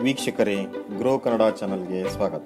ವೀಕ್ಷಕರೇ ಗ್ರೋ ಕನ್ನಡ ಚಾನಲ್ಗೆ ಸ್ವಾಗತ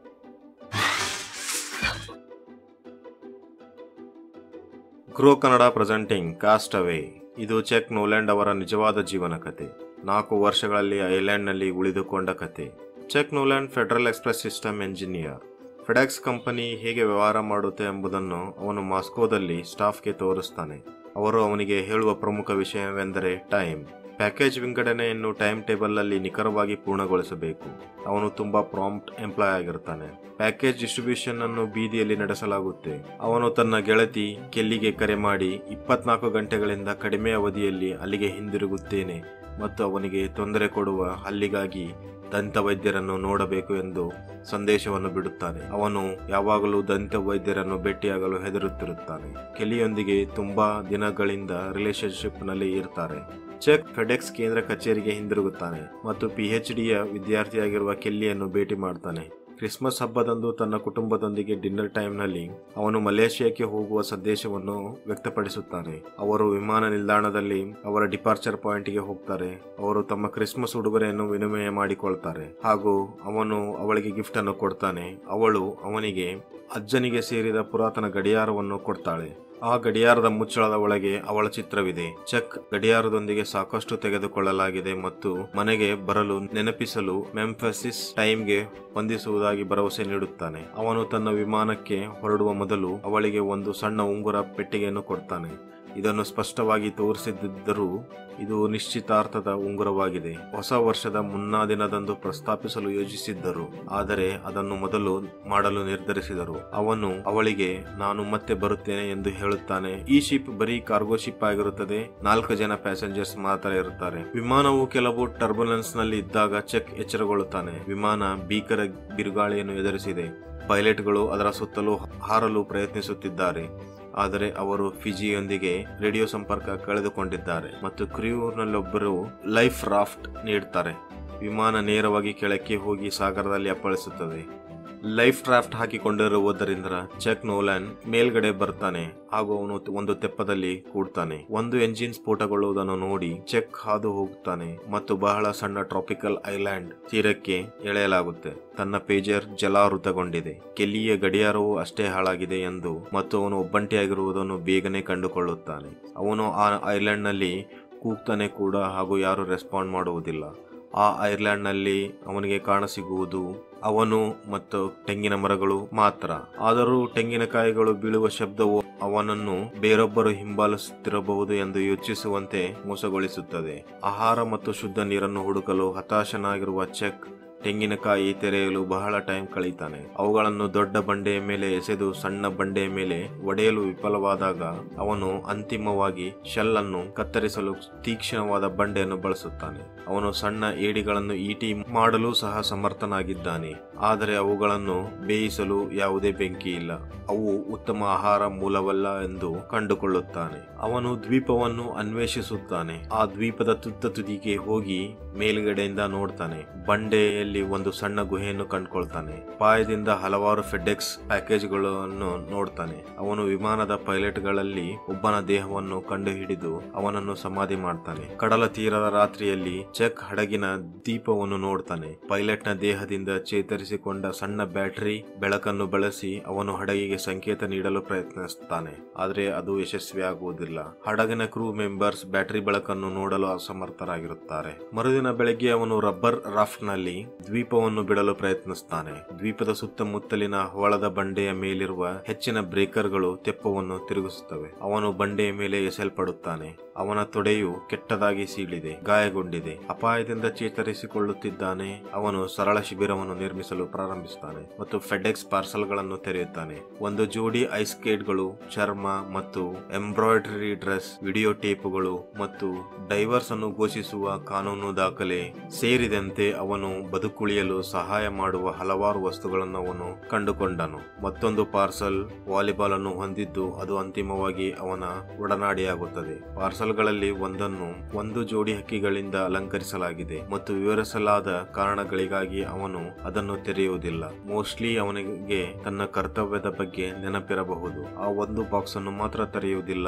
Grow Kannada presenting Cast Away ಇದು ಚೆಕ್ ನೋಲ್ಯಾಂಡ್ ಅವರ ನಿಜವಾದ ಜೀವನ ಕತೆ ನಾಲ್ಕು ವರ್ಷಗಳಲ್ಲಿ ಐಲ್ಯಾಂಡ್ನಲ್ಲಿ ಉಳಿದುಕೊಂಡ ಕತೆ Chuck Noland Federal Express system engineer FedEx company ಹೇಗೆ ವ್ಯವಹಾರ ಮಾಡುತ್ತೆ ಎಂಬುದನ್ನು ಅವನು ಮಾಸ್ಕೋದಲ್ಲಿ ಸ್ಟಾಫ್ಗೆ ತೋರಿಸ್ತಾನೆ ಅವರು ಅವನಿಗೆ ಹೇಳುವ ಪ್ರಮುಖ ವಿಷಯವೆಂದರೆ ಟೈಮ್ ಪ್ಯಾಕೇಜ್ ವಿಂಗಡಣೆಯನ್ನು ಟೈಮ್ ಟೇಬಲ್ನಲ್ಲಿ ನಿಖರವಾಗಿ ಪೂರ್ಣಗೊಳಿಸಬೇಕು ಅವನು ತುಂಬಾ ಪ್ರಾಂಪ್ಟ್ ಎಂಪ್ಲಾಯ್ ಆಗಿರ್ತಾನೆ ಪ್ಯಾಕೇಜ್ ಡಿಸ್ಟ್ರಿಬ್ಯೂಷನ್ ಅನ್ನು ಬೀದಿಯಲ್ಲಿ ನಡೆಸಲಾಗುತ್ತೆ ಅವನು ತನ್ನ ಗೆಳತಿ ಕೆಲ್ಲಿಗೆ ಕರೆ ಮಾಡಿ ಇಪ್ಪತ್ನಾಲ್ಕು ಗಂಟೆಗಳಿಂದ ಕಡಿಮೆ ಅವಧಿಯಲ್ಲಿ ಅಲ್ಲಿಗೆ ಹಿಂದಿರುಗುತ್ತೇನೆ ಮತ್ತು ಅವನಿಗೆ ತೊಂದರೆ ಕೊಡುವ ಹಲ್ಲಿಗಾಗಿ ದಂತ ವೈದ್ಯರನ್ನು ನೋಡಬೇಕು ಎಂದು ಸಂದೇಶವನ್ನು ಬಿಡುತ್ತಾನೆ ಅವನು ಯಾವಾಗಲೂ ದಂತ ವೈದ್ಯರನ್ನು ಭೇಟಿಯಾಗಲು ಹೆದರುತ್ತಿರುತ್ತಾನೆ ಕೆಲಿಯೊಂದಿಗೆ ತುಂಬಾ ದಿನಗಳಿಂದ ರಿಲೇಶನ್ಶಿಪ್ ನಲ್ಲಿ ಇರ್ತಾರೆ ಚೆಕ್ ಫೆಡೆಕ್ಸ್ ಕೇಂದ್ರ ಕಚೇರಿಗೆ ಹಿಂದಿರುಗುತ್ತಾನೆ ಮತ್ತು ಪಿಎಚ್ ಡಿಯ ವಿದ್ಯಾರ್ಥಿಯಾಗಿರುವ ಕೆಲ್ಲಿಯನ್ನು ಭೇಟಿ ಮಾಡ್ತಾನೆ ಕ್ರಿಸ್ಮಸ್ ಹಬ್ಬದಂದು ತನ್ನ ಕುಟುಂಬದೊಂದಿಗೆ ಡಿನ್ನರ್ ಟೈಮ್ನಲ್ಲಿ ಅವನು ಮಲೇಷಿಯಾಕ್ಕೆ ಹೋಗುವ ಸಂದೇಶವನ್ನು ವ್ಯಕ್ತಪಡಿಸುತ್ತಾನೆ ಅವರು ವಿಮಾನ ನಿಲ್ದಾಣದಲ್ಲಿ ಅವರ ಡಿಪಾರ್ಚರ್ ಪಾಯಿಂಟ್ಗೆ ಹೋಗ್ತಾರೆ ಅವರು ತಮ್ಮ ಕ್ರಿಸ್ಮಸ್ ಉಡುಗೊರೆಯನ್ನು ವಿನಿಮಯ ಮಾಡಿಕೊಳ್ತಾರೆ ಹಾಗೂ ಅವನು ಅವಳಿಗೆ ಗಿಫ್ಟ್ ಅನ್ನು ಕೊಡ್ತಾನೆ ಅವಳು ಅವನಿಗೆ ಅಜ್ಜನಿಗೆ ಸೇರಿದ ಪುರಾತನ ಗಡಿಯಾರವನ್ನು ಕೊಡ್ತಾಳೆ ಆ ಗಡಿಯಾರದ ಮುಚ್ಚಳದ ಒಳಗೆ ಅವಳ ಚಿತ್ರವಿದೆ ಚೆಕ್ ಗಡಿಯಾರದೊಂದಿಗೆ ಸಾಕಷ್ಟು ತೆಗೆದುಕೊಳ್ಳಲಾಗಿದೆ ಮತ್ತು ಮನೆಗೆ ಬರಲು ನೆನಪಿಸಲು ಮೆಂಫಸಿಸ್ ಟೈಮ್ಗೆ ಹೊಂದಿಸುವುದಾಗಿ ಭರವಸೆ ನೀಡುತ್ತಾನೆ ಅವನು ತನ್ನ ವಿಮಾನಕ್ಕೆ ಹೊರಡುವ ಮೊದಲು ಅವಳಿಗೆ ಒಂದು ಸಣ್ಣ ಉಂಗುರ ಪೆಟ್ಟಿಗೆಯನ್ನು ಕೊಡ್ತಾನೆ ಇದನ್ನು ಸ್ಪಷ್ಟವಾಗಿ ತೋರಿಸಿದ್ದರೂ ಇದು ನಿಶ್ಚಿತಾರ್ಥದ ಉಂಗುರವಾಗಿದೆ ಹೊಸ ವರ್ಷದ ಮುನ್ನಾ ದಿನದಂದು ಪ್ರಸ್ತಾಪಿಸಲು ಯೋಜಿಸಿದ್ದರು ಆದರೆ ಅದನ್ನು ಮೊದಲು ಮಾಡಲು ನಿರ್ಧರಿಸಿದರು ಅವನು ಅವಳಿಗೆ ನಾನು ಮತ್ತೆ ಬರುತ್ತೇನೆ ಎಂದು ಹೇಳುತ್ತಾನೆ ಈ ಶಿಪ್ ಬರೀ ಕಾರ್ಗೋ ಶಿಪ್ ಆಗಿರುತ್ತದೆ ನಾಲ್ಕು ಜನ ಪ್ಯಾಸೆಂಜರ್ಸ್ ಮಾತ್ರ ಇರುತ್ತಾರೆ ವಿಮಾನವು ಕೆಲವು ಟರ್ಬುಲೆನ್ಸ್ ನಲ್ಲಿ ಇದ್ದಾಗ ಚೆಕ್ ಎಚ್ಚರಗೊಳ್ಳುತ್ತಾನೆ ವಿಮಾನ ಭೀಕರ ಬಿರುಗಾಳಿಯನ್ನು ಎದುರಿಸಿದೆ ಪೈಲಟ್ಗಳು ಅದರ ಸುತ್ತಲೂ ಹಾರಲು ಪ್ರಯತ್ನಿಸುತ್ತಿದ್ದಾರೆ ಆದರೆ ಅವರು ಫಿಜಿಯೊಂದಿಗೆ ರೇಡಿಯೋ ಸಂಪರ್ಕ ಕಳೆದುಕೊಂಡಿದ್ದಾರೆ ಮತ್ತು ಕ್ರ್ಯೂನಲ್ಲೊಬ್ಬರು ಲೈಫ್ ರಾಫ್ಟ್ ನೀಡುತ್ತಾರೆ ವಿಮಾನ ನೇರವಾಗಿ ಕೆಳಕ್ಕೆ ಹೋಗಿ ಸಾಗರದಲ್ಲಿ ಅಪ್ಪಳಿಸುತ್ತದೆ ಲೈಫ್ ರಾಫ್ಟ್ ಹಾಕಿಕೊಂಡಿರುವುದರಿಂದ ಚೆಕ್ ನೋಲ್ಯಾನ್ ಮೇಲ್ಗಡೆ ಬರ್ತಾನೆ ಹಾಗೂ ಅವನು ಒಂದು ತೆಪ್ಪದಲ್ಲಿ ಕೂಡ್ತಾನೆ ಒಂದು ಎಂಜಿನ್ ಸ್ಫೋಟಗೊಳ್ಳುವುದನ್ನು ನೋಡಿ ಚೆಕ್ ಹಾದು ಹೋಗುತ್ತಾನೆ ಮತ್ತು ಬಹಳ ಸಣ್ಣ ಟ್ರಾಪಿಕಲ್ ಐಲ್ಯಾಂಡ್ ತೀರಕ್ಕೆ ಎಳೆಯಲಾಗುತ್ತೆ ತನ್ನ ಪೇಜರ್ ಜಲಾವೃತಗೊಂಡಿದೆ ಕೆಲ್ಲಿಯ ಗಡಿಯಾರವು ಅಷ್ಟೇ ಹಾಳಾಗಿದೆ ಎಂದು ಮತ್ತು ಅವನು ಒಬ್ಬಂಟಿಯಾಗಿರುವುದನ್ನು ಬೇಗನೆ ಕಂಡುಕೊಳ್ಳುತ್ತಾನೆ ಅವನು ಆ ಐಲ್ಯಾಂಡ್ನಲ್ಲಿ ಕೂಗ್ತಾನೆ ಕೂಡ ಹಾಗೂ ಯಾರು ರೆಸ್ಪಾಂಡ್ ಮಾಡುವುದಿಲ್ಲ ಆ ಐರ್ಲ್ಯಾಂಡ್ನಲ್ಲಿ ಅವನಿಗೆ ಕಾಣಸಿಗುವುದು ಅವನು ಮತ್ತು ತೆಂಗಿನ ಮರಗಳು ಮಾತ್ರ ಆದರೂ ತೆಂಗಿನಕಾಯಿಗಳು ಬೀಳುವ ಶಬ್ದವು ಅವನನ್ನು ಬೇರೊಬ್ಬರು ಹಿಂಬಾಲಿಸುತ್ತಿರಬಹುದು ಎಂದು ಯೋಚಿಸುವಂತೆ ಮೋಸಗೊಳಿಸುತ್ತದೆ ಆಹಾರ ಮತ್ತು ಶುದ್ಧ ನೀರನ್ನು ಹುಡುಕಲು ಹತಾಶನಾಗಿರುವ ಚೆಕ್ ತೆಂಗಿನಕಾಯಿ ತೆರೆಯಲು ಬಹಳ ಟೈಮ್ ಕಳೀತಾನೆ ಅವುಗಳನ್ನು ದೊಡ್ಡ ಬಂಡೆಯ ಮೇಲೆ ಎಸೆದು ಸಣ್ಣ ಬಂಡೆಯ ಮೇಲೆ ಒಡೆಯಲು ವಿಫಲವಾದಾಗ ಅವನು ಅಂತಿಮವಾಗಿ ಶೆಲ್ ಅನ್ನು ಕತ್ತರಿಸಲು ತೀಕ್ಷ್ಣವಾದ ಬಂಡೆಯನ್ನು ಬಳಸುತ್ತಾನೆ ಅವನು ಸಣ್ಣ ಏಡಿಗಳನ್ನು ಈಟಿ ಮಾಡಲು ಸಹ ಸಮರ್ಥನಾಗಿದ್ದಾನೆ ಆದರೆ ಅವುಗಳನ್ನು ಬೇಯಿಸಲು ಯಾವುದೇ ಬೆಂಕಿ ಇಲ್ಲ ಅವು ಉತ್ತಮ ಆಹಾರ ಮೂಲವಲ್ಲ ಎಂದು ಕಂಡುಕೊಳ್ಳುತ್ತಾನೆ ಅವನು ದ್ವೀಪವನ್ನು ಅನ್ವೇಷಿಸುತ್ತಾನೆ ಆ ದ್ವೀಪದ ತುತ್ತ ತುದಿಗೆ ಹೋಗಿ ಮೇಲ್ಗಡೆಯಿಂದ ನೋಡ್ತಾನೆ ಬಂಡೆಯಲ್ಲಿ ಒಂದು ಸಣ್ಣ ಗುಹೆಯನ್ನು ಕಂಡುಕೊಳ್ತಾನೆ ಪಾಯದಿಂದ ಹಲವಾರು ಫೆಡೆಕ್ಸ್ ಪ್ಯಾಕೇಜ್ಗಳನ್ನು ನೋಡ್ತಾನೆ ಅವನು ವಿಮಾನದ ಪೈಲಟ್ಗಳಲ್ಲಿ ಒಬ್ಬನ ದೇಹವನ್ನು ಕಂಡುಹಿಡಿದು ಅವನನ್ನು ಸಮಾಧಿ ಮಾಡ್ತಾನೆ ಕಡಲ ತೀರದ ರಾತ್ರಿಯಲ್ಲಿ ಚೆಕ್ ಹಡಗಿನ ದೀಪವನ್ನು ನೋಡ್ತಾನೆ ಪೈಲಟ್ನ ದೇಹದಿಂದ ಚೇತರಿಸಿಕೊಂಡ ಸಣ್ಣ ಬ್ಯಾಟರಿ ಬೆಳಕನ್ನು ಬಳಸಿ ಅವನು ಹಡಗಿಗೆ ಸಂಕೇತ ನೀಡಲು ಪ್ರಯತ್ನಿಸುತ್ತಾನೆ ಆದರೆ ಅದು ಯಶಸ್ವಿಯಾಗುವುದಿಲ್ಲ ಹಡಗಿನ ಕ್ರೂ ಮೆಂಬರ್ಸ್ ಬ್ಯಾಟರಿ ಬೆಳಕನ್ನು ನೋಡಲು ಅಸಮರ್ಥರಾಗಿರುತ್ತಾರೆ ಮರುದಿನ ಬೆಳಗ್ಗೆ ಅವನು ರಬ್ಬರ್ ರಾಫ್ಟ್ ನಲ್ಲಿ ದ್ವೀಪವನ್ನು ಬಿಡಲು ಪ್ರಯತ್ನಿಸುತ್ತಾನೆ ದ್ವೀಪದ ಸುತ್ತಮುತ್ತಲಿನ ಹವಳದ ಬಂಡೆಯ ಮೇಲಿರುವ ಹೆಚ್ಚಿನ ಬ್ರೇಕರ್ಗಳು ತೆಪ್ಪವನ್ನು ತಿರುಗಿಸುತ್ತವೆ ಅವನು ಬಂಡೆಯ ಮೇಲೆ ಎಸೆಯಲ್ಪಡುತ್ತಾನೆ ಅವನ ತೊಡೆಯು ಕೆಟ್ಟದಾಗಿ ಸೀಳಿದೆ ಗಾಯಗೊಂಡಿದೆ ಅಪಾಯದಿಂದ ಚೇತರಿಸಿಕೊಳ್ಳುತ್ತಿದ್ದಾನೆ ಅವನು ಸರಳ ಶಿಬಿರವನ್ನು ನಿರ್ಮಿಸಲು ಪ್ರಾರಂಭಿಸುತ್ತಾನೆ ಮತ್ತು ಫೆಡೆಕ್ಸ್ ಪಾರ್ಸಲ್ಗಳನ್ನು ತೆರೆಯುತ್ತಾನೆ ಒಂದು ಜೋಡಿ ಐಸ್ ಸ್ಕೇಟ್ಗಳು ಚರ್ಮ ಮತ್ತು ಎಂಬ್ರಾಯ್ಡರಿ ಡ್ರೆಸ್ ವಿಡಿಯೋ ಟೇಪುಗಳು ಮತ್ತು ಡೈವರ್ಸ್ ಅನ್ನು ಘೋಷಿಸುವ ಕಾನೂನು ದಾಖಲೆ ಸೇರಿದಂತೆ ಅವನು ಬದುಕುಳಿಯಲು ಸಹಾಯ ಮಾಡುವ ಹಲವಾರು ವಸ್ತುಗಳನ್ನು ಅವನು ಕಂಡುಕೊಂಡನು ಮತ್ತೊಂದು ಪಾರ್ಸಲ್ ವಾಲಿಬಾಲ್ ಅನ್ನು ಹೊಂದಿದ್ದು ಅದು ಅಂತಿಮವಾಗಿ ಅವನ ಒಡನಾಡಿಯಾಗುತ್ತದೆ ಪಾರ್ಸಲ್ಗಳಲ್ಲಿ ಒಂದನ್ನು ಒಂದು ಜೋಡಿ ಹಕ್ಕಿಗಳಿಂದ ಅಲಂಕರಿಸಲಾಗಿದೆ ಮತ್ತು ವಿವರಿಸಲಾದ ಕಾರಣಗಳಿಗಾಗಿ ಅವನು ಅದನ್ನು ತೆರೆಯುವುದಿಲ್ಲ ಮೋಸ್ಟ್ಲಿ ಅವನಿಗೆ ತನ್ನ ಕರ್ತವ್ಯದ ಬಗ್ಗೆ ನೆನಪಿರಬಹುದು ಆ ಒಂದು ಬಾಕ್ಸ್ ಅನ್ನು ಮಾತ್ರ ತೆರೆಯುವುದಿಲ್ಲ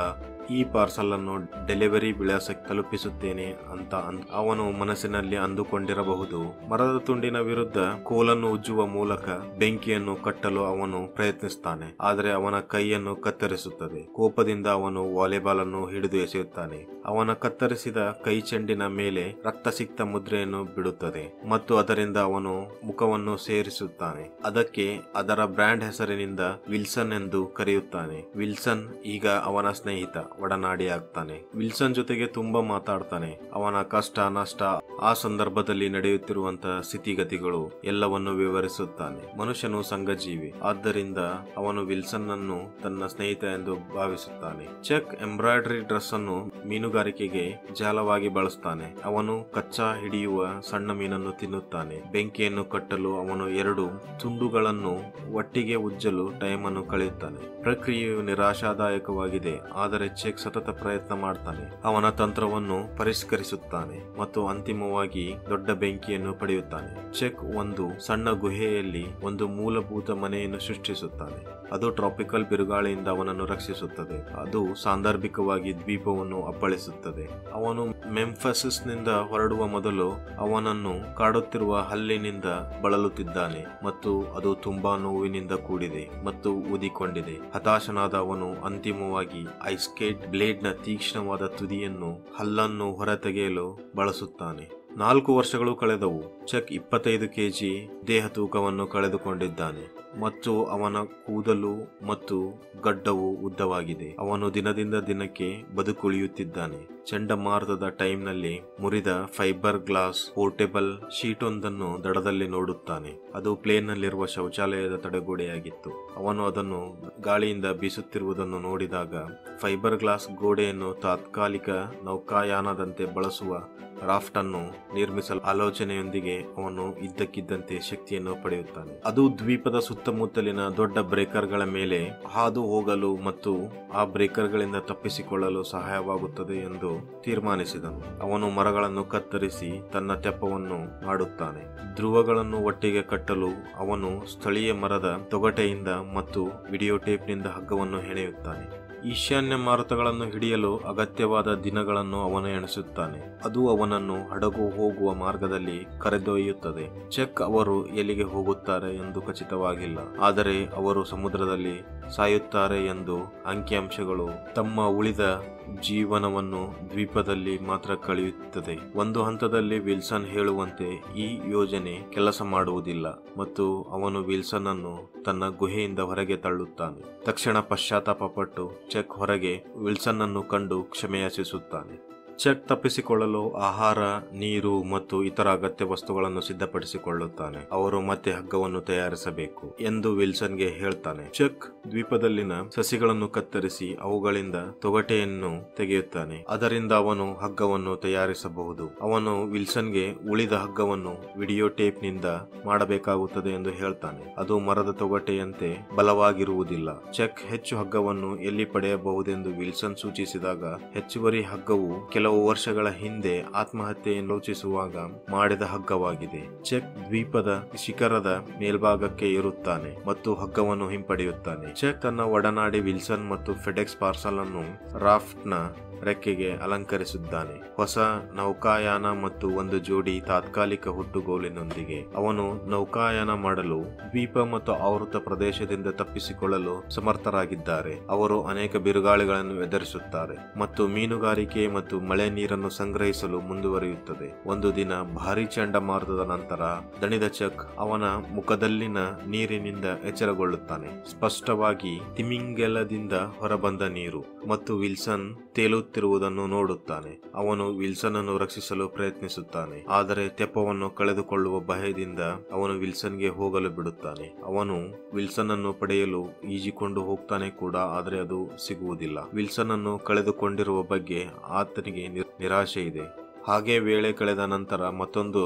ಈ ಪಾರ್ಸಲ್ ಅನ್ನು ಡೆಲಿವರಿ ವಿಳಾಸಕ್ಕೆ ತಲುಪಿಸುತ್ತೇನೆ ಅಂತ ಅಂದ್- ಅವನು ಮನಸ್ಸಿನಲ್ಲಿ ಅಂದುಕೊಂಡಿರಬಹುದು ಮರದ ತುಂಡಿನ ವಿರುದ್ಧ ಕೋಲನ್ನು ಉಜ್ಜುವ ಮೂಲಕ ಬೆಂಕಿಯನ್ನು ಕಟ್ಟಲು ಅವನು ಪ್ರಯತ್ನಿಸ್ತಾನೆ ಆದರೆ ಅವನ ಕೈಯನ್ನು ಕತ್ತರಿಸುತ್ತದೆ ಕೋಪದಿಂದ ಅವನು ವಾಲಿಬಾಲ್ ಅನ್ನು ಹಿಡಿದು ಎಸೆಯುತ್ತಾನೆ ಅವನ ಕತ್ತರಿಸಿದ ಕೈ ಚೆಂಡಿನ ಮೇಲೆ ರಕ್ತಸಿಕ್ತ ಮುದ್ರೆಯನ್ನು ಬಿಡುತ್ತದೆ ಮತ್ತು ಅದರಿಂದ ಅವನು ಮುಖವನ್ನು ಸೇರಿಸುತ್ತಾನೆ ಅದಕ್ಕೆ ಅದರ ಬ್ರ್ಯಾಂಡ್ ಹೆಸರಿನಿಂದ ವಿಲ್ಸನ್ ಎಂದು ಕರೆಯುತ್ತಾನೆ ವಿಲ್ಸನ್ ಈಗ ಅವನ ಸ್ನೇಹಿತ ಒಡನಾಡಿಯಾಗ್ತಾನೆ ವಿಲ್ಸನ್ ಜೊತೆಗೆ ತುಂಬಾ ಮಾತಾಡ್ತಾನೆ ಅವನ ಕಷ್ಟ ನಷ್ಟ ಆ ಸಂದರ್ಭದಲ್ಲಿ ನಡೆಯುತ್ತಿರುವಂತಹ ಸ್ಥಿತಿಗತಿಗಳು ಎಲ್ಲವನ್ನು ವಿವರಿಸುತ್ತಾನೆ ಮನುಷ್ಯನು ಸಂಘಜೀವಿ ಆದ್ದರಿಂದ ಅವನು ವಿಲ್ಸನ್ ಅನ್ನು ತನ್ನ ಸ್ನೇಹಿತ ಎಂದು ಭಾವಿಸುತ್ತಾನೆ ಚೆಕ್ ಎಂಬ್ರಾಯ್ಡರಿ ಡ್ರೆಸ್ ಅನ್ನು ಮೀನುಗಾರಿಕೆಗೆ ಜಾಲವಾಗಿ ಬಳಸ್ತಾನೆ ಅವನು ಕಚ್ಚಾ ಹಿಡಿಯುವ ಸಣ್ಣ ಮೀನನ್ನು ತಿನ್ನುತ್ತಾನೆ ಬೆಂಕಿಯನ್ನು ಕಟ್ಟಲು ಅವನು ಎರಡು ತುಂಡುಗಳನ್ನು ಒಟ್ಟಿಗೆ ಉಜ್ಜಲು ಟೈಮ್ ಅನ್ನು ಕಳೆಯುತ್ತಾನೆ ಪ್ರಕ್ರಿಯೆಯು ನಿರಾಶಾದಾಯಕವಾಗಿದೆ ಆದರೆ ಚೆಕ್ ಸತತ ಪ್ರಯತ್ನ ಮಾಡ್ತಾನೆ ಅವನ ತಂತ್ರವನ್ನು ಪರಿಷ್ಕರಿಸುತ್ತಾನೆ ಮತ್ತು ಅಂತಿಮವಾಗಿ ದೊಡ್ಡ ಬೆಂಕಿಯನ್ನು ಪಡೆಯುತ್ತಾನೆ ಚೆಕ್ ಒಂದು ಸಣ್ಣ ಗುಹೆಯಲ್ಲಿ ಒಂದು ಮೂಲಭೂತ ಮನೆಯನ್ನು ಸೃಷ್ಟಿಸುತ್ತಾನೆ ಅದು ಟ್ರಾಪಿಕಲ್ ಬಿರುಗಾಳಿಯಿಂದ ಅವನನ್ನು ರಕ್ಷಿಸುತ್ತದೆ ಅದು ಸಾಂದರ್ಭಿಕವಾಗಿ ದ್ವೀಪವನ್ನು ಅಪ್ಪಳಿಸುತ್ತದೆ ಅವನು ಮೆಂಫಸಿಸ್ನಿಂದ ಹೊರಡುವ ಮೊದಲು ಅವನನ್ನು ಕಾಡುತ್ತಿರುವ ಹಲ್ಲಿನಿಂದ ಬಳಲುತ್ತಿದ್ದಾನೆ ಮತ್ತು ಅದು ತುಂಬಾ ನೋವಿನಿಂದ ಕೂಡಿದೆ ಮತ್ತು ಊದಿಕೊಂಡಿದೆ ಹತಾಶನಾದ ಅವನು ಅಂತಿಮವಾಗಿ ಐಸ್ಕೇಟ್ ಬ್ಲೇಡ್ನ ತೀಕ್ಷ್ಣವಾದ ತುದಿಯನ್ನು ಹಲ್ಲನ್ನು ಹೊರತೆಗೆಯಲು ಬಳಸುತ್ತಾನೆ ನಾಲ್ಕು ವರ್ಷಗಳು ಕಳೆದವು ಚೆಕ್ ಇಪ್ಪತ್ತೈದು ಕೆಜಿ ದೇಹ ತೂಕವನ್ನು ಕಳೆದುಕೊಂಡಿದ್ದಾನೆ ಮತ್ತು ಅವನ ಕೂದಲು ಮತ್ತು ಗಡ್ಡವು ಉದ್ದವಾಗಿದೆ ಅವನು ದಿನದಿಂದ ದಿನಕ್ಕೆ ಬದುಕುಳಿಯುತ್ತಿದ್ದಾನೆ ಚಂಡಮಾರುತದ ಟೈಮ್ನಲ್ಲಿ ಮುರಿದ ಫೈಬರ್ ಗ್ಲಾಸ್ ಪೋರ್ಟೇಬಲ್ ಶೀಟ್ ಒಂದನ್ನು ದಡದಲ್ಲಿ ನೋಡುತ್ತಾನೆ ಅದು ಪ್ಲೇನ್ನಲ್ಲಿರುವ ಶೌಚಾಲಯದ ತಡೆಗೋಡೆಯಾಗಿತ್ತು ಅವನು ಅದನ್ನು ಗಾಳಿಯಿಂದ ಬೀಸುತ್ತಿರುವುದನ್ನು ನೋಡಿದಾಗ ಫೈಬರ್ ಗ್ಲಾಸ್ ಗೋಡೆಯನ್ನು ತಾತ್ಕಾಲಿಕ ನೌಕಾಯಾನದಂತೆ ಬಳಸುವ ರಾಫ್ಟ್ ಅನ್ನು ನಿರ್ಮಿಸಲು ಆಲೋಚನೆಯೊಂದಿಗೆ ಅವನು ಇದ್ದಕ್ಕಿದ್ದಂತೆ ಶಕ್ತಿಯನ್ನು ಪಡೆಯುತ್ತಾನೆ ಅದು ದ್ವೀಪದ ಸುತ್ತಮುತ್ತಲಿನ ದೊಡ್ಡ ಬ್ರೇಕರ್ಗಳ ಮೇಲೆ ಹಾದು ಹೋಗಲು ಮತ್ತು ಆ ಬ್ರೇಕರ್ಗಳಿಂದ ತಪ್ಪಿಸಿಕೊಳ್ಳಲು ಸಹಾಯವಾಗುತ್ತದೆ ಎಂದು ತೀರ್ಮಾನಿಸಿದನು ಅವನು ಮರಗಳನ್ನು ಕತ್ತರಿಸಿ ತನ್ನ ತೆಪ್ಪವನ್ನು ಮಾಡುತ್ತಾನೆ ಧ್ರುವಗಳನ್ನು ಒಟ್ಟಿಗೆ ಕಟ್ಟಲು ಅವನು ಸ್ಥಳೀಯ ಮರದ ತೊಗಟೆಯಿಂದ ಮತ್ತು ವಿಡಿಯೋ ಟೇಪ್ನಿಂದ ಹಗ್ಗವನ್ನು ಹೆಣೆಯುತ್ತಾನೆ ಈಶಾನ್ಯ ಮಾರುತಗಳನ್ನು ಹಿಡಿಯಲು ಅಗತ್ಯವಾದ ದಿನಗಳನ್ನು ಅವನು ಎಣಿಸುತ್ತಾನೆ ಅದು ಅವನನ್ನು ಹಡಗು ಹೋಗುವ ಮಾರ್ಗದಲ್ಲಿ ಕರೆದೊಯ್ಯುತ್ತದೆ ಚೆಕ್ ಅವರು ಎಲ್ಲಿಗೆ ಹೋಗುತ್ತಾರೆ ಎಂದು ಖಚಿತವಾಗಿಲ್ಲ ಆದರೆ ಅವರು ಸಮುದ್ರದಲ್ಲಿ ಸಾಯುತ್ತಾರೆ ಎಂದು ಅಂಕಿಅಂಶಗಳು ತಮ್ಮ ಉಳಿದ ಜೀವನವನ್ನು ದ್ವೀಪದಲ್ಲಿ ಮಾತ್ರ ಕಳೆಯುತ್ತದೆ ಒಂದು ಹಂತದಲ್ಲಿ ವಿಲ್ಸನ್ ಹೇಳುವಂತೆ ಈ ಯೋಜನೆ ಕೆಲಸ ಮಾಡುವುದಿಲ್ಲ ಮತ್ತು ಅವನು ವಿಲ್ಸನ್ ಅನ್ನು ತನ್ನ ಗುಹೆಯಿಂದ ಹೊರಗೆ ತಳ್ಳುತ್ತಾನೆ ತಕ್ಷಣ ಪಶ್ಚಾತ್ತಾಪ ಪಟ್ಟು ಚೆಕ್ ಹೊರಗೆ ವಿಲ್ಸನ್ ಅನ್ನು ಕಂಡು ಕ್ಷಮೆಯಾಚಿಸುತ್ತಾನೆ ಚೆಕ್ ತಪ್ಪಿಸಿಕೊಳ್ಳಲು ಆಹಾರ ನೀರು ಮತ್ತು ಇತರ ಅಗತ್ಯ ವಸ್ತುಗಳನ್ನು ಸಿದ್ಧಪಡಿಸಿಕೊಳ್ಳುತ್ತಾನೆ ಅವರು ಮತ್ತೆ ಹಗ್ಗವನ್ನು ತಯಾರಿಸಬೇಕು ಎಂದು ವಿಲ್ಸನ್ಗೆ ಹೇಳ್ತಾನೆ ಚೆಕ್ ದ್ವೀಪದಲ್ಲಿನ ಸಸಿಗಳನ್ನು ಕತ್ತರಿಸಿ ಅವುಗಳಿಂದ ತೊಗಟೆಯನ್ನು ತೆಗೆಯುತ್ತಾನೆ ಅದರಿಂದ ಅವನು ಹಗ್ಗವನ್ನು ತಯಾರಿಸಬಹುದು ಅವನು ವಿಲ್ಸನ್ಗೆ ಉಳಿದ ಹಗ್ಗವನ್ನು ವಿಡಿಯೋ ಟೇಪ್ನಿಂದ ಮಾಡಬೇಕಾಗುತ್ತದೆ ಎಂದು ಹೇಳ್ತಾನೆ ಅದು ಮರದ ತೊಗಟೆಯಂತೆ ಬಲವಾಗಿರುವುದಿಲ್ಲ ಚೆಕ್ ಹೆಚ್ಚು ಹಗ್ಗವನ್ನು ಎಲ್ಲಿ ಪಡೆಯಬಹುದೆಂದು ವಿಲ್ಸನ್ ಸೂಚಿಸಿದಾಗ ಹೆಚ್ಚುವರಿ ಹಗ್ಗವು ಕೆಲವು ವರ್ಷಗಳ ಹಿಂದೆ ಆತ್ಮಹತ್ಯೆಯನ್ನು ಯೋಚಿಸುವಾಗ ಮಾಡಿದ ಹಗ್ಗವಾಗಿದೆ ಚೆಕ್ ದ್ವೀಪದ ಶಿಖರದ ಮೇಲ್ಭಾಗಕ್ಕೆ ಏರುತ್ತಾನೆ ಮತ್ತು ಹಗ್ಗವನ್ನು ಹಿಂಪಡೆಯುತ್ತಾನೆ ಚೆಕ್ ತನ್ನ ಒಡನಾಡಿ ವಿಲ್ಸನ್ ಮತ್ತು ಫೆಡೆಕ್ಸ್ ಪಾರ್ಸಲ್ ಅನ್ನು ರಾಫ್ಟ್ನ ರೆಕ್ಕೆಗೆ ಅಲಂಕರಿಸಿದ್ದಾನೆ ಹೊಸ ನೌಕಾಯಾನ ಮತ್ತು ಒಂದು ಜೋಡಿ ತಾತ್ಕಾಲಿಕ ಹುಟ್ಟುಗೋಲಿನೊಂದಿಗೆ ಅವನು ನೌಕಾಯಾನ ಮಾಡಲು ದ್ವೀಪ ಮತ್ತು ಆವೃತ ಪ್ರದೇಶದಿಂದ ತಪ್ಪಿಸಿಕೊಳ್ಳಲು ಸಮರ್ಥರಾಗಿದ್ದಾರೆ ಅವರು ಅನೇಕ ಬಿರುಗಾಳಿಗಳನ್ನು ಎದುರಿಸುತ್ತಾರೆ ಮತ್ತು ಮೀನುಗಾರಿಕೆ ಮತ್ತು ಮಳೆ ನೀರನ್ನು ಸಂಗ್ರಹಿಸಲು ಮುಂದುವರಿಯುತ್ತದೆ ಒಂದು ದಿನ ಭಾರಿ ಚಂಡಮಾರುತದ ನಂತರ ದಣಿದ ಚಕ್ ಅವನ ಮುಖದಲ್ಲಿನ ನೀರಿನಿಂದ ಎಚ್ಚರಗೊಳ್ಳುತ್ತಾನೆ ಸ್ಪಷ್ಟವಾಗಿ ತಿಮಿಂಗೆಲದಿಂದ ಹೊರಬಂದ ನೀರು ಮತ್ತು ವಿಲ್ಸನ್ ತೇಲುತ್ತಿರುವುದನ್ನು ನೋಡುತ್ತಾನೆ ಅವನು ವಿಲ್ಸನ್ ಅನ್ನು ರಕ್ಷಿಸಲು ಪ್ರಯತ್ನಿಸುತ್ತಾನೆ ಆದರೆ ತೆಪ್ಪವನ್ನು ಕಳೆದುಕೊಳ್ಳುವ ಭಯದಿಂದ ಅವನು ವಿಲ್ಸನ್ಗೆ ಹೋಗಲು ಬಿಡುತ್ತಾನೆ ಅವನು ವಿಲ್ಸನ್ ಅನ್ನು ಪಡೆಯಲು ಈಜಿಕೊಂಡು ಹೋಗ್ತಾನೆ ಕೂಡ ಆದರೆ ಅದು ಸಿಗುವುದಿಲ್ಲ ವಿಲ್ಸನ್ ಅನ್ನು ಕಳೆದುಕೊಂಡಿರುವ ಬಗ್ಗೆ ಆತನಿಗೆ ನಿರ್- ನಿರಾಶೆ ಇದೆ ಹಾಗೆ ವೇಳೆ ಕಳೆದ ನಂತರ ಮತ್ತೊಂದು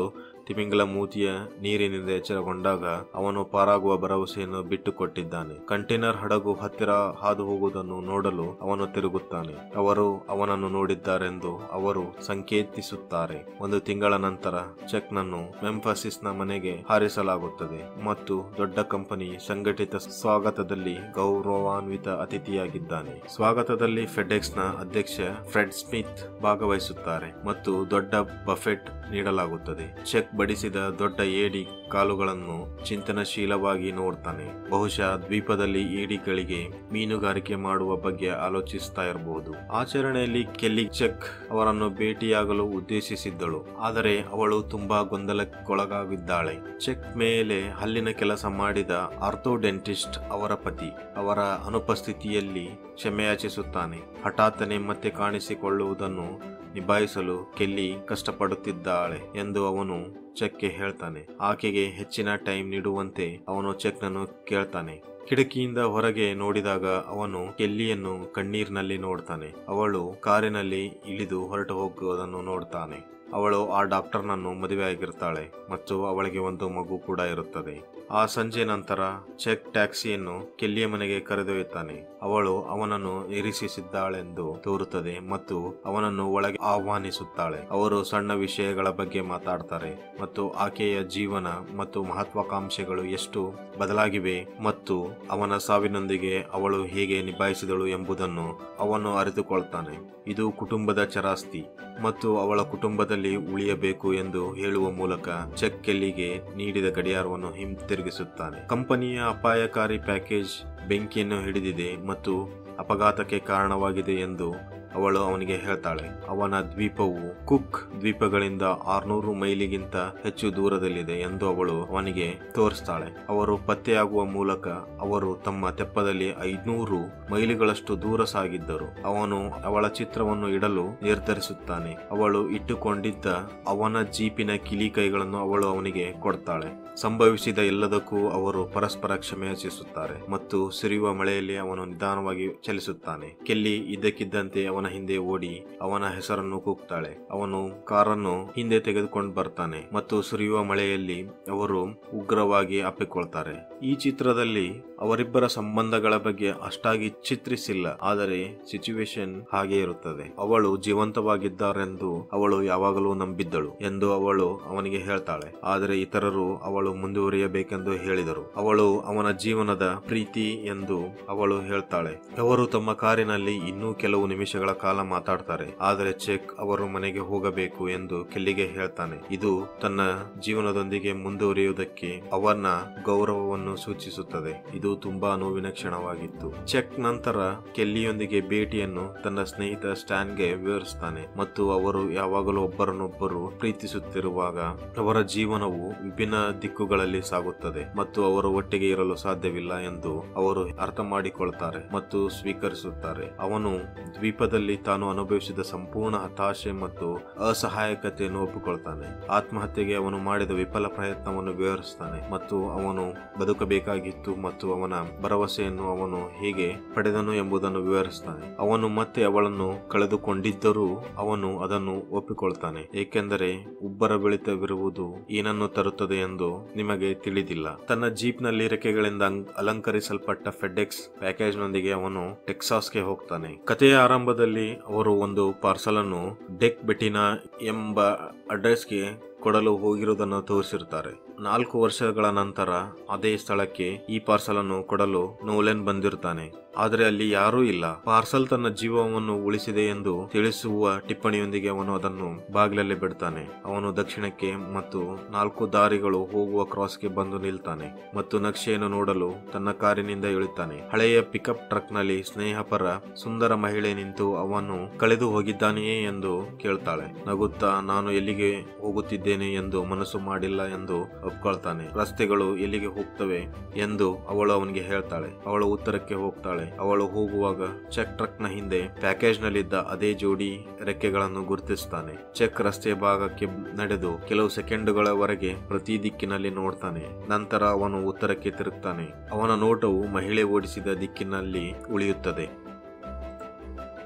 ತಿಮಿಂಗಲ ಮೂತಿಯ ನೀರಿನಿಂದ ಎಚ್ಚರಗೊಂಡಾಗ ಅವನು ಪಾರಾಗುವ ಭರವಸೆಯನ್ನು ಬಿಟ್ಟುಕೊಟ್ಟಿದ್ದಾನೆ ಕಂಟೈನರ್ ಹಡಗು ಹತ್ತಿರ ಹಾದು ಹೋಗುವುದನ್ನು ನೋಡಲು ಅವನು ತಿರುಗುತ್ತಾನೆ ಅವರು ಅವನನ್ನು ನೋಡಿದ್ದಾರೆಂದು ಅವರು ಸಂಕೇತಿಸುತ್ತಾರೆ ಒಂದು ತಿಂಗಳ ನಂತರ ಚೆಕ್ ನನ್ನು ಮೆಂಫಸಿಸ್ನ ಮನೆಗೆ ಹಾರಿಸಲಾಗುತ್ತದೆ ಮತ್ತು ದೊಡ್ಡ ಕಂಪನಿ ಸಂಘಟಿತ ಸ್ವಾಗತದಲ್ಲಿ ಗೌರವಾನ್ವಿತ ಅತಿಥಿಯಾಗಿದ್ದಾನೆ ಸ್ವಾಗತದಲ್ಲಿ ಫೆಡೆಕ್ಸ್ ನ ಅಧ್ಯಕ್ಷ ಫ್ರೆಡ್ ಸ್ಮಿತ್ ಭಾಗವಹಿಸುತ್ತಾರೆ ಮತ್ತು ದೊಡ್ಡ ಬಫೆಟ್ ನೀಡಲಾಗುತ್ತದೆ ಚೆಕ್ ಬಡಿಸಿದ ದೊಡ್ಡ ಏಡಿ ಕಾಲುಗಳನ್ನು ಚಿಂತನಶೀಲವಾಗಿ ನೋಡ್ತಾನೆ ಬಹುಶಃ ದ್ವೀಪದಲ್ಲಿ ಏಡಿಗಳಿಗೆ ಮೀನುಗಾರಿಕೆ ಮಾಡುವ ಬಗ್ಗೆ ಆಲೋಚಿಸ್ತಾ ಇರಬಹುದು ಆಚರಣೆಯಲ್ಲಿ ಕೆಲ್ಲಿ ಚೆಕ್ ಅವರನ್ನು ಭೇಟಿಯಾಗಲು ಉದ್ದೇಶಿಸಿದ್ದಳು ಆದರೆ ಅವಳು ತುಂಬಾ ಗೊಂದಲಕ್ಕೊಳಗಾಗಿದ್ದಾಳೆ ಚೆಕ್ ಮೇಲೆ ಹಲ್ಲಿನ ಕೆಲಸ ಮಾಡಿದ ಆರ್ಥೋಡೆಂಟಿಸ್ಟ್ ಅವರ ಪತಿ ಅವರ ಅನುಪಸ್ಥಿತಿಯಲ್ಲಿ ಕ್ಷಮೆಯಾಚಿಸುತ್ತಾನೆ ಹಠಾತ್ತನೆ ಮತ್ತೆ ಕಾಣಿಸಿಕೊಳ್ಳುವುದನ್ನು ನಿಭಾಯಿಸಲು ಕೆಲ್ಲಿ ಕಷ್ಟಪಡುತ್ತಿದ್ದಾಳೆ ಎಂದು ಅವನು ಚೆಕ್ಗೆ ಹೇಳ್ತಾನೆ ಆಕೆಗೆ ಹೆಚ್ಚಿನ ಟೈಮ್ ನೀಡುವಂತೆ ಅವನು ಚೆಕ್ನನ್ನು ಕೇಳ್ತಾನೆ ಕಿಟಕಿಯಿಂದ ಹೊರಗೆ ನೋಡಿದಾಗ ಅವನು ಕೆಲ್ಲಿಯನ್ನು ಕಣ್ಣೀರಿನಲ್ಲಿ ನೋಡ್ತಾನೆ ಅವಳು ಕಾರಿನಲ್ಲಿ ಇಳಿದು ಹೊರಟು ಹೋಗುವುದನ್ನು ನೋಡ್ತಾನೆ ಅವಳು ಆ ಡಾಕ್ಟರ್ನನ್ನು ಮದುವೆಯಾಗಿರ್ತಾಳೆ ಮತ್ತು ಅವಳಿಗೆ ಒಂದು ಮಗು ಕೂಡ ಇರುತ್ತದೆ ಆ ಸಂಜೆ ನಂತರ ಚೆಕ್ ಟ್ಯಾಕ್ಸಿಯನ್ನು ಕೆಲ್ಲಿಯ ಮನೆಗೆ ಕರೆದೊಯ್ಯುತ್ತಾನೆ ಅವಳು ಅವನನ್ನು ನಿರೀಕ್ಷಿಸಿದ್ದಾಳೆಂದು ತೋರುತ್ತದೆ ಮತ್ತು ಅವನನ್ನು ಒಳಗೆ ಆಹ್ವಾನಿಸುತ್ತಾಳೆ ಅವರು ಸಣ್ಣ ವಿಷಯಗಳ ಬಗ್ಗೆ ಮಾತಾಡ್ತಾರೆ ಮತ್ತು ಆಕೆಯ ಜೀವನ ಮತ್ತು ಮಹತ್ವಾಕಾಂಕ್ಷೆಗಳು ಎಷ್ಟು ಬದಲಾಗಿವೆ ಮತ್ತು ಅವನ ಸಾವಿನೊಂದಿಗೆ ಅವಳು ಹೇಗೆ ನಿಭಾಯಿಸಿದಳು ಎಂಬುದನ್ನು ಅವನು ಅರಿತುಕೊಳ್ತಾನೆ ಇದು ಕುಟುಂಬದ ಚರಾಸ್ತಿ ಮತ್ತು ಅವಳ ಕುಟುಂಬದಲ್ಲಿ ಉಳಿಯಬೇಕು ಎಂದು ಹೇಳುವ ಮೂಲಕ ಚೆಕ್ ಕೆಲ್ಲಿಗೆ ನೀಡಿದ ಗಡಿಯಾರವನ್ನು ಹಿಂತಿರುಗಿಸುತ್ತಾನೆ ಕಂಪನಿಯ ಅಪಾಯಕಾರಿ ಪ್ಯಾಕೇಜ್ ಬೆಂಕಿಯನ್ನು ಹಿಡಿದಿದೆ ಮತ್ತು ಅಪಘಾತಕ್ಕೆ ಕಾರಣವಾಗಿದೆ ಎಂದು ಅವಳು ಅವನಿಗೆ ಹೇಳ್ತಾಳೆ ಅವನ ದ್ವೀಪವು ಕುಕ್ ದ್ವೀಪಗಳಿಂದ ಆರ್ನೂರು ಮೈಲಿಗಿಂತ ಹೆಚ್ಚು ದೂರದಲ್ಲಿದೆ ಎಂದು ಅವಳು ಅವನಿಗೆ ತೋರಿಸ್ತಾಳೆ ಅವರು ಪತ್ತೆಯಾಗುವ ಮೂಲಕ ಅವರು ತಮ್ಮ ತೆಪ್ಪದಲ್ಲಿ ಐದ್ನೂರು ಮೈಲಿಗಳಷ್ಟು ದೂರ ಸಾಗಿದ್ದರು ಅವನು ಅವಳ ಚಿತ್ರವನ್ನು ಇಡಲು ನಿರ್ಧರಿಸುತ್ತಾನೆ ಅವಳು ಇಟ್ಟುಕೊಂಡಿದ್ದ ಅವನ ಜೀಪಿನ ಕಿಲಿ ಕೈಗಳನ್ನು ಅವಳು ಅವನಿಗೆ ಕೊಡ್ತಾಳೆ ಸಂಭವಿಸಿದ ಎಲ್ಲದಕ್ಕೂ ಅವರು ಪರಸ್ಪರ ಕ್ಷಮೆಯಾಚಿಸುತ್ತಾರೆ ಮತ್ತು ಸುರಿಯುವ ಮಳೆಯಲ್ಲಿ ಅವನು ನಿಧಾನವಾಗಿ ಚಲಿಸುತ್ತಾನೆ ಕೆಲ್ಲಿ ಇದ್ದಕ್ಕಿದ್ದಂತೆ ಅವನ ಹಿಂದೆ ಓಡಿ ಅವನ ಹೆಸರನ್ನು ಕೂಗ್ತಾಳೆ ಅವನು ಕಾರನ್ನು ಹಿಂದೆ ತೆಗೆದುಕೊಂಡು ಬರ್ತಾನೆ ಮತ್ತು ಸುರಿಯುವ ಮಳೆಯಲ್ಲಿ ಅವರು ಉಗ್ರವಾಗಿ ಅಪ್ಪಿಕೊಳ್ತಾರೆ ಈ ಚಿತ್ರದಲ್ಲಿ ಅವರಿಬ್ಬರ ಸಂಬಂಧಗಳ ಬಗ್ಗೆ ಅಷ್ಟಾಗಿ ಚಿತ್ರಿಸಿಲ್ಲ ಆದರೆ ಸಿಚುವೇಶನ್ ಹಾಗೆ ಇರುತ್ತದೆ ಅವಳು ಜೀವಂತವಾಗಿದ್ದಾರೆಂದು ಅವಳು ಯಾವಾಗಲೂ ನಂಬಿದ್ದಳು ಎಂದು ಅವಳು ಅವನಿಗೆ ಹೇಳ್ತಾಳೆ ಆದರೆ ಇತರರು ಅವಳು ಮುಂದುವರಿಯಬೇಕೆಂದು ಹೇಳಿದರು ಅವಳು ಅವನ ಜೀವನದ ಪ್ರೀತಿ ಎಂದು ಅವಳು ಹೇಳ್ತಾಳೆ ಅವರು ತಮ್ಮ ಕಾರಿನಲ್ಲಿ ಇನ್ನೂ ಕೆಲವು ನಿಮಿಷಗಳ ಕಾಲ ಮಾತಾಡ್ತಾರೆ ಆದರೆ ಚೆಕ್ ಅವರು ಮನೆಗೆ ಹೋಗಬೇಕು ಎಂದು ಕೆಲ್ಲಿಗೆ ಹೇಳ್ತಾನೆ ಇದು ತನ್ನ ಜೀವನದೊಂದಿಗೆ ಮುಂದುವರಿಯುವುದಕ್ಕೆ ಅವನ ಗೌರವವನ್ನು ಸೂಚಿಸುತ್ತದೆ ಇದು ತುಂಬಾ ನೋವಿನ ಕ್ಷಣವಾಗಿತ್ತು ಚೆಕ್ ನಂತರ ಕೆಲ್ಲಿಯೊಂದಿಗೆ ಭೇಟಿಯನ್ನು ತನ್ನ ಸ್ನೇಹಿತ ಸ್ಟ್ಯಾನ್ಗೆ ವಿವರಿಸ್ತಾನೆ ಮತ್ತು ಅವರು ಯಾವಾಗಲೂ ಒಬ್ಬರನ್ನೊಬ್ಬರು ಪ್ರೀತಿಸುತ್ತಿರುವಾಗ ಅವರ ಜೀವನವು ವಿಭಿನ್ನ ದಿಕ್ಕುಗಳಲ್ಲಿ ಸಾಗುತ್ತದೆ ಮತ್ತು ಅವರು ಒಟ್ಟಿಗೆ ಇರಲು ಸಾಧ್ಯವಿಲ್ಲ ಎಂದು ಅವರು ಅರ್ಥ ಮಾಡಿಕೊಳ್ತಾರೆ ಮತ್ತು ಸ್ವೀಕರಿಸುತ್ತಾರೆ ಅವನು ದ್ವೀಪದಲ್ಲಿ ತಾನು ಅನುಭವಿಸಿದ ಸಂಪೂರ್ಣ ಹತಾಶೆ ಮತ್ತು ಅಸಹಾಯಕತೆಯನ್ನು ಒಪ್ಪಿಕೊಳ್ತಾನೆ ಆತ್ಮಹತ್ಯೆಗೆ ಅವನು ಮಾಡಿದ ವಿಫಲ ಪ್ರಯತ್ನವನ್ನು ವಿವರಿಸ್ತಾನೆ ಮತ್ತು ಅವನು ಬದುಕಬೇಕಾಗಿತ್ತು ಮತ್ತು ಅವನ ಭರವಸೆಯನ್ನು ಅವನು ಹೇಗೆ ಪಡೆದನು ಎಂಬುದನ್ನು ವಿವರಿಸ್ತಾನೆ ಅವನು ಮತ್ತೆ ಅವಳನ್ನು ಕಳೆದುಕೊಂಡಿದ್ದರೂ ಅವನು ಅದನ್ನು ಒಪ್ಪಿಕೊಳ್ತಾನೆ ಏಕೆಂದರೆ ಉಬ್ಬರ ಬೆಳಿತವಿರುವುದು ಏನನ್ನು ತರುತ್ತದೆ ಎಂದು ನಿಮಗೆ ತಿಳಿದಿಲ್ಲ ತನ್ನ ಜೀಪ್ನಲ್ಲಿ ರೆಕ್ಕೆಗಳಿಂದ ಅಂಗ್- ಅಲಂಕರಿಸಲ್ಪಟ್ಟ ಫೆಡೆಕ್ಸ್ ಪ್ಯಾಕೇಜ್ನೊಂದಿಗೆ ಅವನು ಟೆಕ್ಸಾಸ್ಗೆ ಹೋಗ್ತಾನೆ ಕಥೆಯ ಆರಂಭದಲ್ಲಿ ಅವರು ಒಂದು ಪಾರ್ಸಲ್ ಅನ್ನು ಡೆಕ್ ಬೆಟಿನಾ ಎಂಬ ಅಡ್ರೆಸ್ಗೆ ಕೊಡಲು ಹೋಗಿರುವುದನ್ನು ತೋರಿಸಿರುತ್ತಾರೆ ನಾಲ್ಕು ವರ್ಷಗಳ ನಂತರ ಅದೇ ಸ್ಥಳಕ್ಕೆ ಈ ಪಾರ್ಸಲ್ ಅನ್ನು ಕೊಡಲು ನೋಲೆನ್ ಬಂದಿರುತ್ತಾನೆ ಆದರೆ ಅಲ್ಲಿ ಯಾರೂ ಇಲ್ಲ ಪಾರ್ಸಲ್ ತನ್ನ ಜೀವವನ್ನು ಉಳಿಸಿದೆ ಎಂದು ತಿಳಿಸುವ ಟಿಪ್ಪಣಿಯೊಂದಿಗೆ ಅವನು ಅದನ್ನು ಬಾಗಿಲಲ್ಲಿ ಬಿಡ್ತಾನೆ ಅವನು ದಕ್ಷಿಣಕ್ಕೆ ಮತ್ತು ನಾಲ್ಕು ದಾರಿಗಳು ಹೋಗುವ ಕ್ರಾಸ್ಗೆ ಬಂದು ನಿಲ್ತಾನೆ ಮತ್ತು ನಕ್ಷೆಯನ್ನು ನೋಡಲು ತನ್ನ ಕಾರಿನಿಂದ ಇಳಿತಾನೆ ಹಳೆಯ ಪಿಕಪ್ ಟ್ರಕ್ನಲ್ಲಿ ಸ್ನೇಹಪರ ಸುಂದರ ಮಹಿಳೆ ನಿಂತು ಅವನು ಕಳೆದು ಹೋಗಿದ್ದಾನೆಯೇ ಎಂದು ಕೇಳ್ತಾಳೆ ನಗುತ್ತಾ ನಾನು ಎಲ್ಲಿಗೆ ಹೋಗುತ್ತಿದ್ದೇನೆ ಎಂದು ಮನಸ್ಸು ಮಾಡಿಲ್ಲ ಎಂದು ಒಪ್ಕೊಳ್ತಾನೆ ರಸ್ತೆಗಳು ಎಲ್ಲಿಗೆ ಹೋಗ್ತವೆ ಎಂದು ಅವಳು ಅವನಿಗೆ ಹೇಳ್ತಾಳೆ ಅವಳು ಉತ್ತರಕ್ಕೆ ಹೋಗ್ತಾಳೆ ಅವಳು ಹೋಗುವಾಗ ಚೆಕ್ ಟ್ರಕ್ ನ ಹಿಂದೆ ಪ್ಯಾಕೇಜ್ ನಲ್ಲಿದ್ದ ಅದೇ ಜೋಡಿ ರೆಕ್ಕೆಗಳನ್ನು ಗುರುತಿಸ್ತಾನೆ ಚೆಕ್ ರಸ್ತೆ ಭಾಗಕ್ಕೆ ನಡೆದು ಕೆಲವು ಸೆಕೆಂಡುಗಳವರೆಗೆ ಪ್ರತಿ ದಿಕ್ಕಿನಲ್ಲಿ ನೋಡ್ತಾನೆ ನಂತರ ಅವನು ಉತ್ತರಕ್ಕೆ ತಿರುಗ್ತಾನೆ ಅವನ ನೋಟವು ಮಹಿಳೆ ಓಡಿಸಿದ ದಿಕ್ಕಿನಲ್ಲಿ ಉಳಿಯುತ್ತದೆ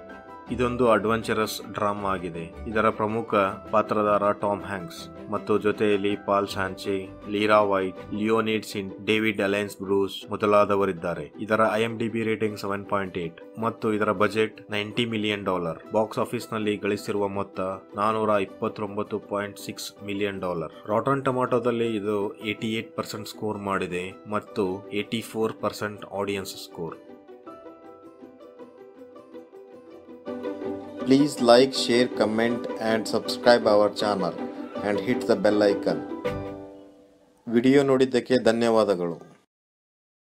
ಇದೊಂದು ಅಡ್ವೆಂಚರಸ್ ಡ್ರಾಮಾ ಆಗಿದೆ ಇದರ ಪ್ರಮುಖ ಪಾತ್ರಧಾರ ಟಾಮ್ ಹ್ಯಾಂಕ್ಸ್ ಮತ್ತು ಜೊತೆಯಲ್ಲಿ Paul Sanchez Lari White Leonid ಸಿನ್ ಡೇವಿಡ್ ಅಲೈನ್ಸ್ ಬ್ರೂಸ್ ಮೊದಲಾದವರಿದ್ದಾರೆ ಇದರ IMDb rating seven point eight ಮತ್ತು ಇದರ budget ninety million dollar box office ನಲ್ಲಿ ಗಳಿಸಿರುವ ಮೊತ್ತ ನಾನೂರ ಇಪ್ಪತ್ತೊಂಬತ್ತು point six million dollar Rotten ಟೊಮಾಟೋದಲ್ಲಿ ಇದು ಏಟಿ ಏಟ್ ಪರ್ಸೆಂಟ್ ಸ್ಕೋರ್ ಮಾಡಿದೆ ಮತ್ತು eighty four percent audience score Please like, share, comment and subscribe our channel and hit the bell icon. Video ನೋಡಿದ್ದಕ್ಕೆ ಧನ್ಯವಾದಗಳು